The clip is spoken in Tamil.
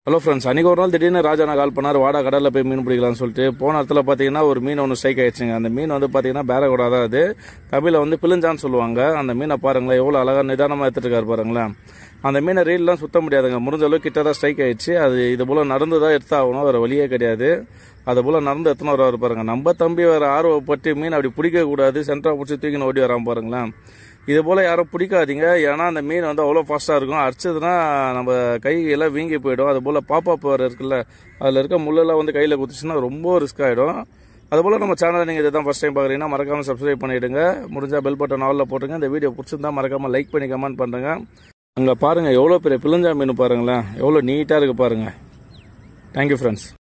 ஹலோ ஃப்ரெண்ட்ஸ் அன்றைக்கி ஒரு நாள் திடீர்னு ராஜானா கால் பண்ணார் வாடா கடலில் போய் மீன் பிடிக்கலாம்னு சொல்லிட்டு போன இடத்துல பார்த்தீங்கன்னா ஒரு மீன் ஒன்று ஸ்ட்ரைக் ஆயிடுச்சுங்க அந்த மீன் வந்து பார்த்தீங்கன்னா பேரகோடா தான் அது தமிழில் வந்து பிளிஞ்சான்னு சொல்லுவாங்க அந்த மீனை பாருங்களேன் எவ்வளோ அழகாக நிதானமாக எடுத்துட்டு இருக்காரு பாருங்களேன் அந்த மீனை ரீல்லாம் சுத்த முடியாதுங்க முடிஞ்ச அளவுக்கு கிட்ட தான் ஸ்ட்ரைக் ஆயிடுச்சு அது இது போல் நடந்து தான் எடுத்தாகணும் வேறு வழியே கிடையாது அது போல் நடந்து எத்தனை வருவார் பாருங்க நம்ம தம்பி வேறு ஆர்வப்பட்டு மீன் அப்படி பிடிக்கக்கூடாது சென்டரா பிடிச்சி தூக்கின்னு ஓடி வராம பாருங்களேன் இது போல் யாரும் பிடிக்காதீங்க ஏன்னா அந்த மீன் வந்து அவ்வளோ ஃபாஸ்ட்டாக இருக்கும் அடிச்சதுன்னா நம்ம கை எல்லாம் வீங்கி போயிடும் அது போல் பாப்பா பவர் இருக்குல்ல அதில் இருக்க முள்ளெல்லாம் வந்து கையில் குத்துச்சுன்னா ரொம்ப ரிஸ்க் ஆகிடும் அதுபோல் நம்ம சேனலை நீங்கள் இதை தான் ஃபஸ்ட் டைம் பார்க்குறீங்கன்னா மறக்காமல் சப்ஸ்கிரைப் பண்ணிவிடுங்க முடிஞ்சால் பெல் பட்டன் ஆலில் போட்டுருங்க இந்த வீடியோ பிடிச்சிருந்தா மறக்காமல் லைக் பண்ணி கமெண்ட் பண்ணுறேங்க அங்கே பாருங்கள் எவ்வளோ பெரிய பிள்ளைஞ்சா மீன் பாருங்களேன் எவ்வளோ நீட்டாக இருக்குது பாருங்கள் தேங்க்யூ ஃப்ரெண்ட்ஸ்